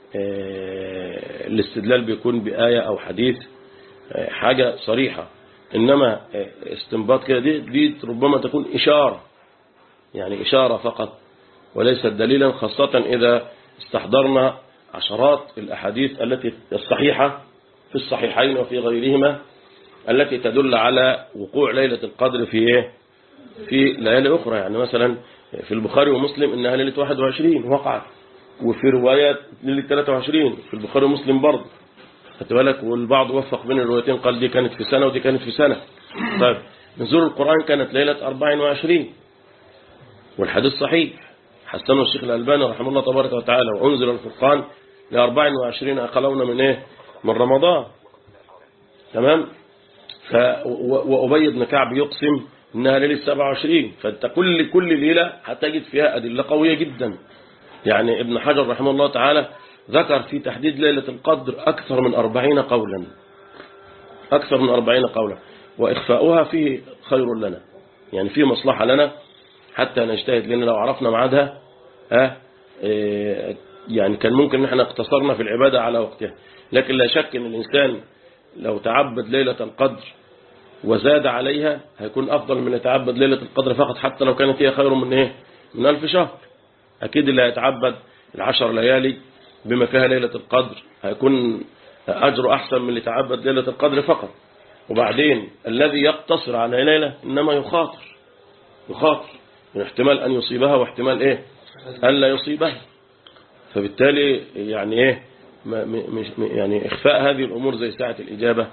آه، الاستدلال بيكون بآية أو حديث آه، حاجة صريحة إنما آه، استنباط كده دي, دي ربما تكون إشارة يعني إشارة فقط وليست دليلا خاصة إذا استحضرنا عشرات الأحاديث التي الصحيحة في الصحيحين وفي غيرهما التي تدل على وقوع ليلة القدر في إيه؟ في ليالي أخرى يعني مثلا في البخاري ومسلم إنها ليلة 21 وقعت وفي روايات ليلة 23 في البخاري ومسلم برضه خدت بالك والبعض وفق بين الروايتين قال دي كانت في سنة ودي كانت في سنة طيب نزول القرآن كانت ليلة 24 والحديث صحيح حسنه الشيخ الألباني رحمه الله تبارك وتعالى وأنزل الفرقان ل 24 أقلون من إيه من رمضان تمام ف و- وأبي بن كعب يقسم إنها ليلة 27 فأنت كل كل ليلة هتجد فيها أدلة قوية جدا يعني ابن حجر رحمه الله تعالى ذكر في تحديد ليلة القدر أكثر من أربعين قولا أكثر من أربعين قولا وإخفاؤها فيه خير لنا يعني فيه مصلحة لنا حتى نجتهد لأن لو عرفنا ميعادها ها إيه، يعني كان ممكن ان احنا اقتصرنا في العبادة على وقتها لكن لا شك ان الإنسان لو تعبد ليلة القدر وزاد عليها هيكون أفضل من يتعبد ليلة القدر فقط حتى لو كانت هي خير من إيه من ألف شهر أكيد اللي هيتعبد العشر ليالي بما فيها ليلة القدر هيكون أجره أحسن من اللي يتعبد ليلة القدر فقط وبعدين الذي يقتصر على ليلة إنما يخاطر يخاطر من احتمال أن يصيبها واحتمال إيه أن لا يصيبها فبالتالي يعني إيه ما- م- مش يعني إخفاء هذه الأمور زي ساعة الإجابة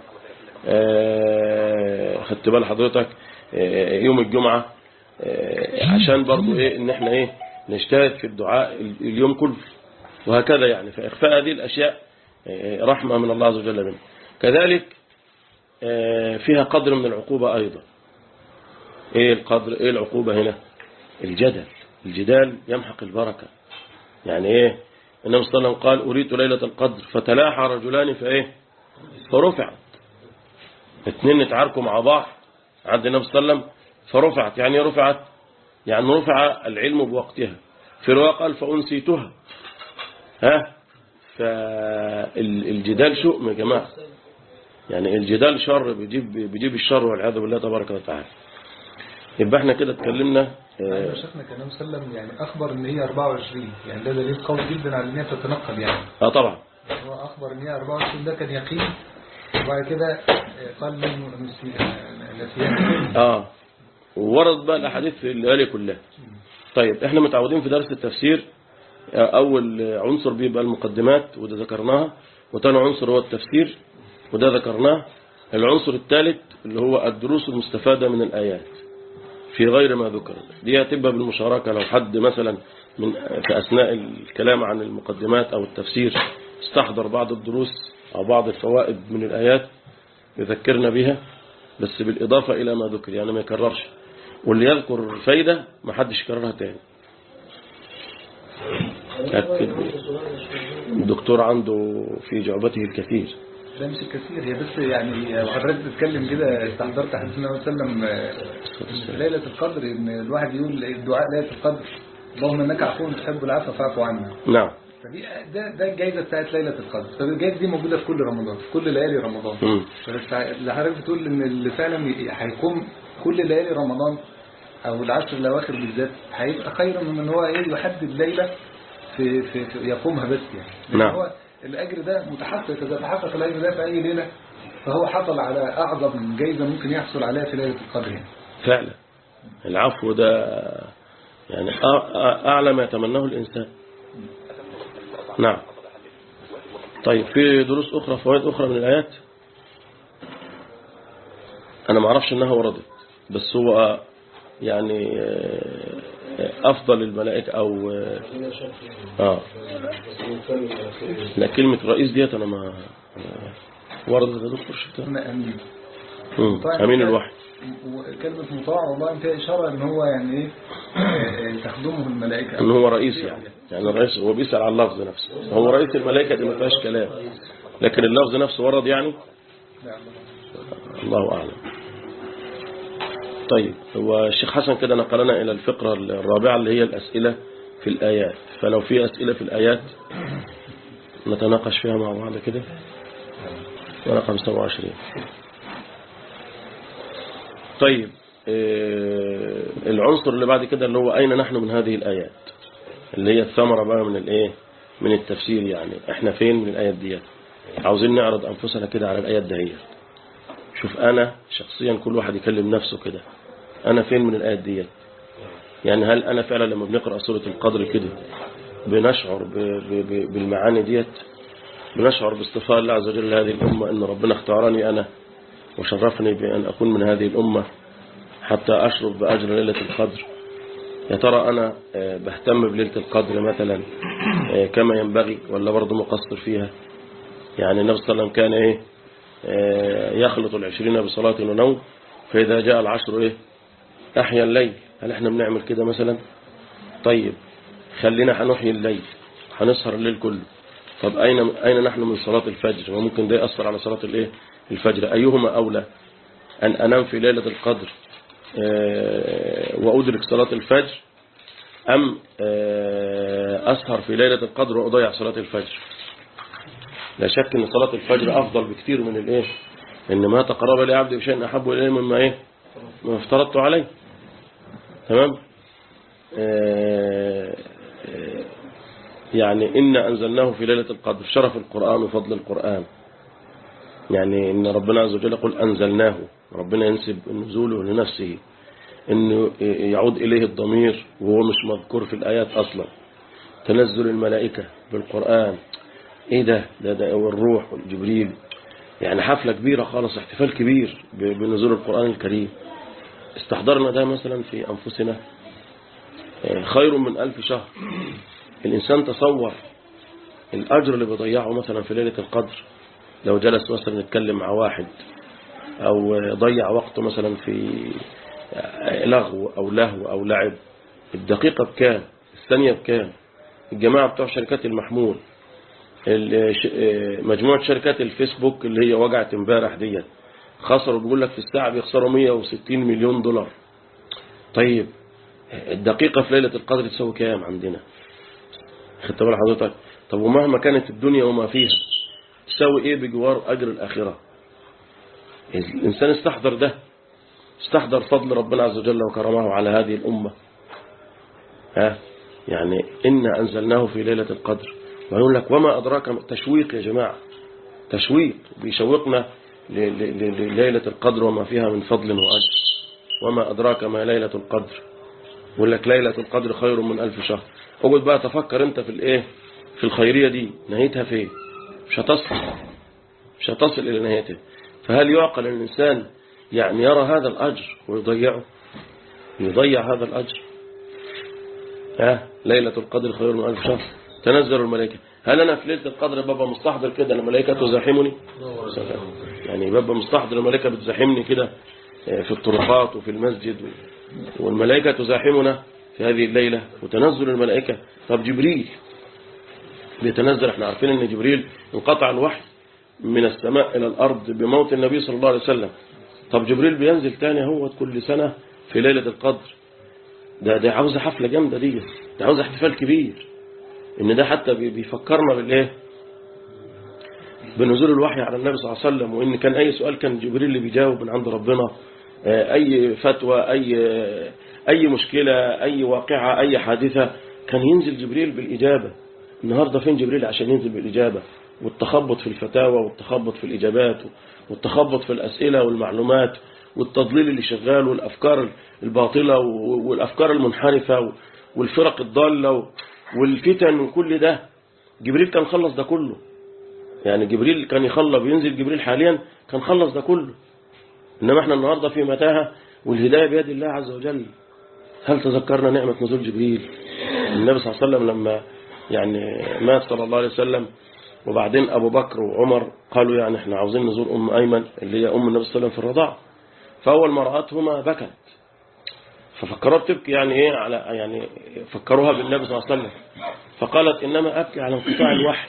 آه، خدت بال حضرتك آه، يوم الجمعة آه، عشان برضو إيه إن إحنا إيه نجتهد في الدعاء ال- اليوم كله وهكذا يعني فإخفاء هذه الأشياء آه، رحمة من الله عز وجل منه كذلك آه، فيها قدر من العقوبة أيضا إيه القدر إيه العقوبة هنا الجدل الجدال يمحق البركة يعني إيه النبي صلى الله عليه وسلم قال أريد ليلة القدر فتلاحى رجلان فإيه فرفعت اتنين اتعاركوا مع بعض عند النبي صلى الله عليه وسلم فرفعت يعني ايه رفعت يعني رفع العلم بوقتها في رواية قال فأنسيتها ها فالجدال شؤم يا جماعة يعني الجدال شر بيجيب بيجيب الشر والعياذ بالله تبارك وتعالى يبقى احنا كده اتكلمنا أيوة اه شيخنا كان النبي صلى الله عليه وسلم يعني أخبر إن هي 24 يعني ده دليل قوي جدا على إن هي تتنقل يعني آه طبعا هو أخبر إن هي 24 ده كان يقين وبعد كده آه، قال من نسيان اه وورد بقى الاحاديث في الليالي كلها طيب احنا متعودين في درس التفسير آه، اول عنصر بيبقى المقدمات وده ذكرناها وتاني عنصر هو التفسير وده ذكرناه العنصر الثالث اللي هو الدروس المستفادة من الآيات في غير ما ذكر دي هتبقى بالمشاركة لو حد مثلا من في أثناء الكلام عن المقدمات أو التفسير استحضر بعض الدروس أو بعض الفوائد من الآيات يذكرنا بها بس بالإضافة إلى ما ذكر يعني ما يكررش واللي يذكر فايدة ما حدش يكررها تاني أكد الدكتور عنده في جعبته الكثير ده مش كثير هي بس يعني وحضرتك بتتكلم كده استحضرت حديث النبي صلى الله عليه وسلم آه، في ليلة القدر إن الواحد يقول الدعاء ليلة القدر اللهم إنك عفو تحب العفو فاعف عنا نعم فدي ده ده الجائزة بتاعت ليلة القدر طب الجائزة دي موجودة في كل رمضان في كل ليالي رمضان مم. بس اللي حضرتك بتقول إن اللي فعلا ي- هيكون كل ليالي رمضان أو العشر الأواخر بالذات هيبقى خيرا من إن هو إيه يحدد ليلة في, في, في يقومها بس يعني لأن نعم. هو الأجر ده متحقق إذا تحقق الأجر ده في أي ليلة فهو حصل على أعظم جائزة ممكن يحصل عليها في ليلة القدر يعني فعلا العفو ده يعني أ- أ- أعلى ما يتمناه الإنسان نعم طيب في دروس أخرى فوائد أخرى من الآيات أنا ما أعرفش أنها وردت بس هو يعني آه، أفضل الملائكة أو آه، آه لا كلمة رئيس ديت أنا ما ما- وردت يا دكتور شفتها هنا أمين مم. أمين الوحي وكلمة مطاع والله فيها إشارة إن هو يعني إيه آه، آه، تخدمه الملائكة ان هو رئيس يعني يعني الرئيس هو بيسأل على اللفظ نفسه هو رئيس الملائكة دي ما فيهاش كلام لكن اللفظ نفسه ورد يعني نعم. الله أعلم طيب هو الشيخ حسن كده نقلنا إلى الفقرة الرابعة اللي هي الأسئلة في الآيات فلو في أسئلة في الآيات نتناقش فيها مع بعض كده ورقم 27 طيب آه، العنصر اللي بعد كده اللي هو أين نحن من هذه الآيات اللي هي الثمرة بقى من الإيه من التفسير يعني احنا فين من الآيات ديت عاوزين نعرض أنفسنا كده على الآيات دهيت شوف أنا شخصيا كل واحد يكلم نفسه كده أنا فين من الآيات ديت يعني هل أنا فعلا لما بنقرأ سورة القدر كده بنشعر ب- ب- ب- بالمعاني ديت بنشعر باصطفاء الله عز وجل هذه الأمة أن ربنا اختارني أنا وشرفني بأن أكون من هذه الأمة حتى أشرف بأجر ليلة القدر يا ترى أنا آه، بهتم بليلة القدر مثلا آه، كما ينبغي ولا برضه مقصر فيها يعني النبي صلى الله عليه وسلم كان إيه آه، يخلط العشرين بصلاة ونوم فإذا جاء العشر إيه أحيا الليل هل إحنا بنعمل كده مثلا طيب خلينا هنحيي الليل هنسهر الليل كله طب أين أين نحن من صلاة الفجر وممكن ده يأثر على صلاة الإيه الفجر أيهما أولى أن أنام في ليلة القدر آه، وأدرك صلاة الفجر أم آه، أسهر في ليلة القدر وأضيع صلاة الفجر لا شك أن صلاة الفجر أفضل بكثير من الإيه إن ما تقرب لي عبدي بشيء أحب إليه مما إيه ما افترضت عليه تمام آه، آه، يعني إن أنزلناه في ليلة القدر شرف القرآن وفضل القرآن يعني إن ربنا عز وجل يقول أنزلناه ربنا ينسب نزوله لنفسه إنه يعود إليه الضمير وهو مش مذكور في الآيات أصلا تنزل الملائكة بالقرآن إيه ده ده, ده والروح والجبريل يعني حفلة كبيرة خالص احتفال كبير ب- بنزول القرآن الكريم استحضرنا ده مثلا في أنفسنا آه، خير من ألف شهر الإنسان تصور الأجر اللي بيضيعه مثلا في ليلة القدر لو جلس مثلا يتكلم مع واحد أو ضيع وقته مثلا في لغو أو لهو أو لعب الدقيقة بكام الثانية بكام الجماعة بتوع شركات المحمول ال- ش- مجموعة شركات الفيسبوك اللي هي وجعت امبارح ديت خسروا بيقول لك في الساعة بيخسروا 160 مليون دولار طيب الدقيقة في ليلة القدر تساوي كام عندنا خدت بال حضرتك طب ومهما كانت الدنيا وما فيها تساوي ايه بجوار اجر الاخرة الانسان استحضر ده استحضر فضل ربنا عز وجل وكرمه على هذه الامة ها يعني إنا أنزلناه في ليلة القدر ويقول لك وما أدراك تشويق يا جماعة تشويق بيشوقنا ل- ل- ل- لليلة القدر وما فيها من فضل وأجر وما أدراك ما ليلة القدر يقول لك ليلة القدر خير من ألف شهر اقعد بقى تفكر انت في الايه في الخيرية دي نهايتها فين مش هتصل مش هتصل إلى نهايتها فهل يعقل أن الإنسان يعني يرى هذا الأجر ويضيعه يضيع هذا الأجر ها ليلة القدر خير من ألف شهر تنزل الملائكة هل أنا في ليلة القدر بابا مستحضر كده الملائكة تزاحمني يعني بابا مستحضر الملائكة بتزاحمني كده في الطرقات وفي المسجد والملائكة تزاحمنا في هذه الليلة وتنزل الملائكة طب جبريل بيتنزل احنا عارفين ان جبريل انقطع الوحي من السماء إلى الأرض بموت النبي صلى الله عليه وسلم طب جبريل بينزل تاني هو كل سنة في ليلة القدر ده ده عاوزة حفلة جامدة دي ده عاوزة احتفال كبير ان ده حتى بي- بيفكرنا بالايه بنزول الوحي على النبي صلى الله عليه وسلم وان كان اي سؤال كان جبريل اللي بيجاوب من عند ربنا آه، اي فتوى اي اي مشكلة اي واقعة اي حادثة كان ينزل جبريل بالاجابة النهاردة فين جبريل عشان ينزل بالاجابة والتخبط في الفتاوى والتخبط في الاجابات والتخبط في الاسئلة والمعلومات والتضليل اللي شغال والافكار الباطلة والافكار المنحرفة والفرق الضالة والفتن وكل ده جبريل كان خلص ده كله يعني جبريل كان يخلص بينزل جبريل حاليا كان خلص ده كله إنما احنا النهاردة في متاهة والهداية بيد الله عز وجل هل تذكرنا نعمة نزول جبريل النبي صلى الله عليه وسلم لما يعني مات صلى الله عليه وسلم وبعدين أبو بكر وعمر قالوا يعني احنا عاوزين نزور أم أيمن اللي هي أم النبي صلى الله عليه وسلم في الرضاعة فأول ما رأتهما بكت ففكروا بتبكي يعني ايه على يعني فكروها بالنبي صلى الله عليه وسلم فقالت إنما أبكي على انقطاع الوحي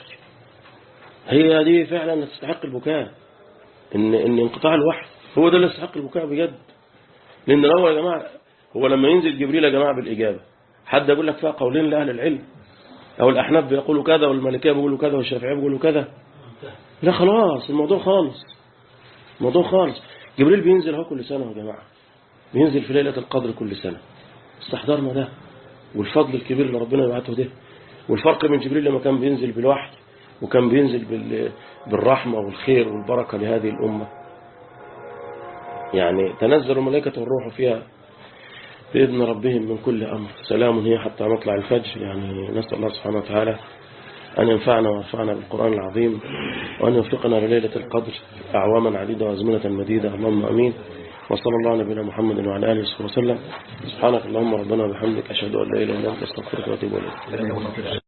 هي دي فعلا تستحق البكاء ان ان انقطاع الوحي هو ده اللي يستحق البكاء بجد لان الاول يا جماعه هو لما ينزل جبريل يا جماعه بالاجابه حد يقول لك فيها قولين لاهل العلم او الاحناف بيقولوا كذا والمالكيه بيقولوا كذا والشافعيه بيقولوا كذا لا خلاص الموضوع خالص الموضوع خالص جبريل بينزل اهو كل سنه يا جماعه بينزل في ليله القدر كل سنه استحضرنا ده والفضل الكبير اللي ربنا يبعته ده والفرق من جبريل لما كان بينزل بالوحي وكان بينزل بال- بالرحمة والخير والبركة لهذه الأمة يعني تنزل الملائكة والروح فيها بإذن ربهم من كل أمر سلام هي حتى مطلع الفجر يعني نسأل الله سبحانه وتعالى أن ينفعنا ويرفعنا بالقرآن العظيم وأن يوفقنا لليلة القدر أعواما عديدة وأزمنة مديدة اللهم أمين وصلى الله على نبينا محمد وعلى آله وصحبه وسلم سبحانك اللهم ربنا وبحمدك أشهد أن لا إله إلا أنت أستغفرك وأتوب إليك